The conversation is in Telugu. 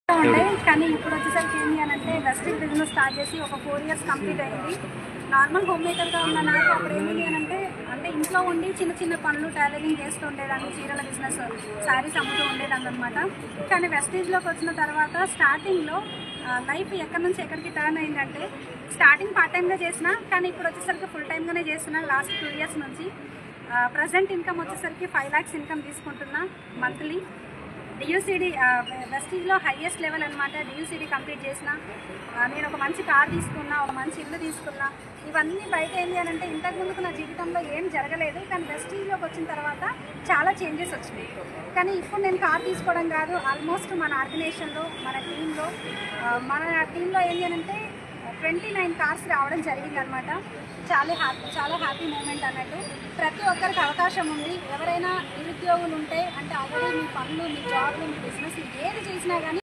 ఉండే కానీ ఇప్పుడు వచ్చేసరికి ఏంటి అని అంటే వెస్టింగ్ బిజినెస్ స్టార్ట్ చేసి ఒక ఫోర్ ఇయర్స్ కంప్లీట్ అయింది నార్మల్ హోమ్ మేకర్గా ఉన్న నాకు అప్పుడు ఏంటి అని అంటే అంటే ఇంట్లో ఉండి చిన్న చిన్న పనులు టైలరింగ్ చేస్తూ ఉండేదాన్ని చీరల బిజినెస్ శారీస్ అమ్ముతూ ఉండేదాన్ని అనమాట కానీ వెస్టీజ్లోకి వచ్చిన తర్వాత స్టార్టింగ్లో లైఫ్ ఎక్కడి నుంచి ఎక్కడికి టర్న్ అయిందంటే స్టార్టింగ్ పార్ట్ టైంగా చేసిన కానీ ఇప్పుడు వచ్చేసరికి ఫుల్ టైంగానే చేస్తున్నాను లాస్ట్ టూ ఇయర్స్ నుంచి ప్రజెంట్ ఇన్కమ్ వచ్చేసరికి ఫైవ్ ల్యాక్స్ ఇన్కమ్ తీసుకుంటున్నా మంత్లీ డియూసీడీ వెస్టీజ్లో హైయెస్ట్ లెవెల్ అనమాట డియూసీడీ కంప్లీట్ చేసిన ఆ, నేను ఒక మంచి కార్ తీసుకున్నా ఒక మంచి ఇల్లు తీసుకున్నా ఇవన్నీ బయట ఏంటి అని అంటే ఇంతకు ముందుకు నా జీవితంలో ఏం జరగలేదు కానీ వెస్టీజ్లోకి వచ్చిన తర్వాత చాలా చేంజెస్ వచ్చినాయి కానీ ఇప్పుడు నేను కార్ తీసుకోవడం కాదు ఆల్మోస్ట్ మన ఆర్గనైజేషన్లో మన టీంలో మన టీంలో ఏంటి అని అంటే ట్వంటీ నైన్ కార్స్ రావడం జరిగింది అనమాట చాలా హ్యాపీ చాలా హ్యాపీ మూమెంట్ అన్నట్టు ప్రతి ఒక్కరికి అవకాశం ఉంది ఎవరైనా నిరుద్యోగులు ఉంటే అంటే ఆల్రెడీ మీ పనులు మీ జాబ్లు మీ బిజినెస్ ఏది చేసినా కానీ